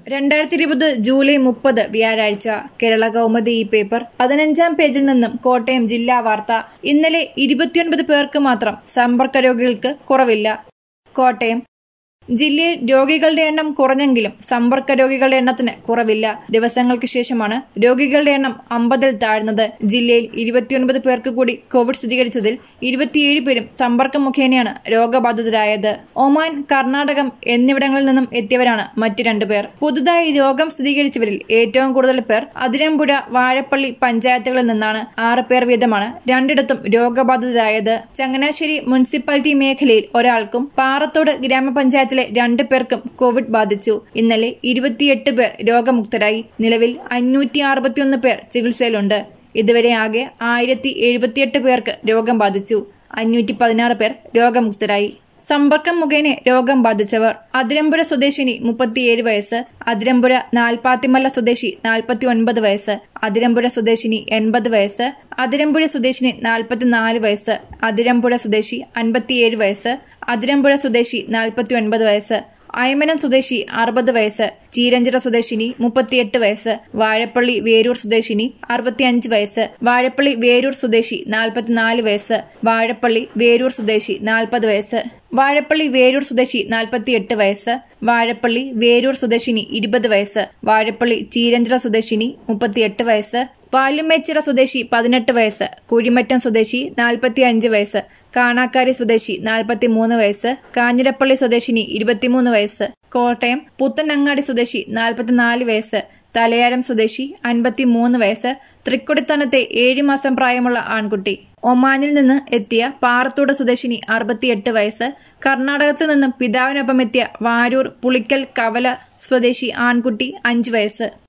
രണ്ടായിരത്തി ഇരുപത് ജൂലൈ മുപ്പത് വ്യാഴാഴ്ച കേരള കൗമുദി ഈ പേപ്പർ പതിനഞ്ചാം പേജിൽ നിന്നും കോട്ടയം ജില്ലാ വാർത്ത ഇന്നലെ ഇരുപത്തിയൊൻപത് പേർക്ക് മാത്രം സമ്പർക്ക രോഗികൾക്ക് കുറവില്ല കോട്ടയം ജില്ലയിൽ രോഗികളുടെ എണ്ണം കുറഞ്ഞെങ്കിലും സമ്പർക്ക രോഗികളുടെ എണ്ണത്തിന് കുറവില്ല ദിവസങ്ങൾക്ക് ശേഷമാണ് രോഗികളുടെ എണ്ണം അമ്പതിൽ താഴ്ന്നത് ജില്ലയിൽ ഇരുപത്തിയൊൻപത് പേർക്ക് കൂടി കോവിഡ് സ്ഥിരീകരിച്ചതിൽ ഇരുപത്തിയേഴ് പേരും സമ്പർക്കം മുഖേനയാണ് രോഗബാധിതരായത് ഒമാൻ കർണാടകം എന്നിവിടങ്ങളിൽ നിന്നും എത്തിയവരാണ് മറ്റു രണ്ടുപേർ പുതുതായി രോഗം സ്ഥിരീകരിച്ചവരിൽ ഏറ്റവും കൂടുതൽ പേർ അതിരമ്പുഴ വാഴപ്പള്ളി പഞ്ചായത്തുകളിൽ നിന്നാണ് ആറ് പേർ വീതമാണ് രണ്ടിടത്തും രോഗബാധിതരായത് ചങ്ങനാശ്ശേരി മുനിസിപ്പാലിറ്റി മേഖലയിൽ ഒരാൾക്കും പാറത്തോട് ഗ്രാമപഞ്ചായത്തിലെ രണ്ട് പേർക്കും കോവിഡ് ബാധിച്ചു ഇന്നലെ ഇരുപത്തിയെട്ട് പേർ രോഗമുക്തരായി നിലവിൽ അഞ്ഞൂറ്റി അറുപത്തിയൊന്ന് പേർ ചികിത്സയിലുണ്ട് ഇതുവരെ ആകെ ആയിരത്തി എഴുപത്തിയെട്ട് പേർക്ക് രോഗം ബാധിച്ചു അഞ്ഞൂറ്റി പതിനാറ് പേർ രോഗമുക്തരായി സമ്പർക്കം മുഖേന രോഗം ബാധിച്ചവർ അതിരമ്പുഴ സ്വദേശിനി മുപ്പത്തിയേഴ് വയസ്സ് അതിരമ്പുഴ നാൽപ്പാത്തിമല്ല സ്വദേശി നാൽപ്പത്തി ഒൻപത് വയസ്സ് അതിരമ്പുഴ സ്വദേശിനി എൺപത് വയസ്സ് അതിരമ്പുഴ സ്വദേശിനി നാൽപ്പത്തിനാല് വയസ്സ് അതിരമ്പുഴ സ്വദേശി അൻപത്തിയേഴ് വയസ്സ് അതിരമ്പുഴ സ്വദേശി നാൽപ്പത്തി ഒൻപത് വയസ്സ് അയമനം സ്വദേശി അറുപത് വയസ്സ് ചീരഞ്ചിറ സ്വദേശിനി മുപ്പത്തിയെട്ട് വയസ്സ് വാഴപ്പള്ളി വേരൂർ സ്വദേശിനി അറുപത്തിയഞ്ച് വയസ്സ് വാഴപ്പള്ളി വേരൂർ സ്വദേശി നാൽപ്പത്തിനാല് വയസ്സ് വാഴപ്പള്ളി വേരൂർ സ്വദേശി നാൽപ്പത് വയസ്സ് വാഴപ്പള്ളി വേരൂർ സ്വദേശി നാൽപ്പത്തിയെട്ട് വയസ്സ് വാഴപ്പള്ളി വേരൂർ സ്വദേശിനി ഇരുപത് വയസ്സ് വാഴപ്പള്ളി ചീരഞ്ചിറ സ്വദേശിനി മുപ്പത്തിയെട്ട് വയസ്സ് വാലുമേച്ചിറ സ്വദേശി പതിനെട്ട് വയസ്സ് കുഴിമറ്റം സ്വദേശി നാൽപ്പത്തി അഞ്ച് വയസ്സ് കാണാക്കാരി സ്വദേശി നാൽപ്പത്തി മൂന്ന് വയസ്സ് കാഞ്ഞിരപ്പള്ളി സ്വദേശിനി ഇരുപത്തിമൂന്ന് വയസ്സ് കോട്ടയം പുത്തനങ്ങാടി സ്വദേശി നാൽപ്പത്തിനാല് വയസ്സ് തലയാരം സ്വദേശി അൻപത്തിമൂന്ന് വയസ്സ് തൃക്കൊടിത്തനത്തെ ഏഴ് മാസം പ്രായമുള്ള ആൺകുട്ടി ഒമാനിൽ നിന്ന് എത്തിയ പാറത്തോട് സ്വദേശിനി അറുപത്തിയെട്ട് വയസ്സ് കർണാടകത്തിൽ നിന്നും പിതാവിനൊപ്പം എത്തിയ വാരൂർ പുളിക്കൽ കവല സ്വദേശി ആൺകുട്ടി അഞ്ച് വയസ്സ്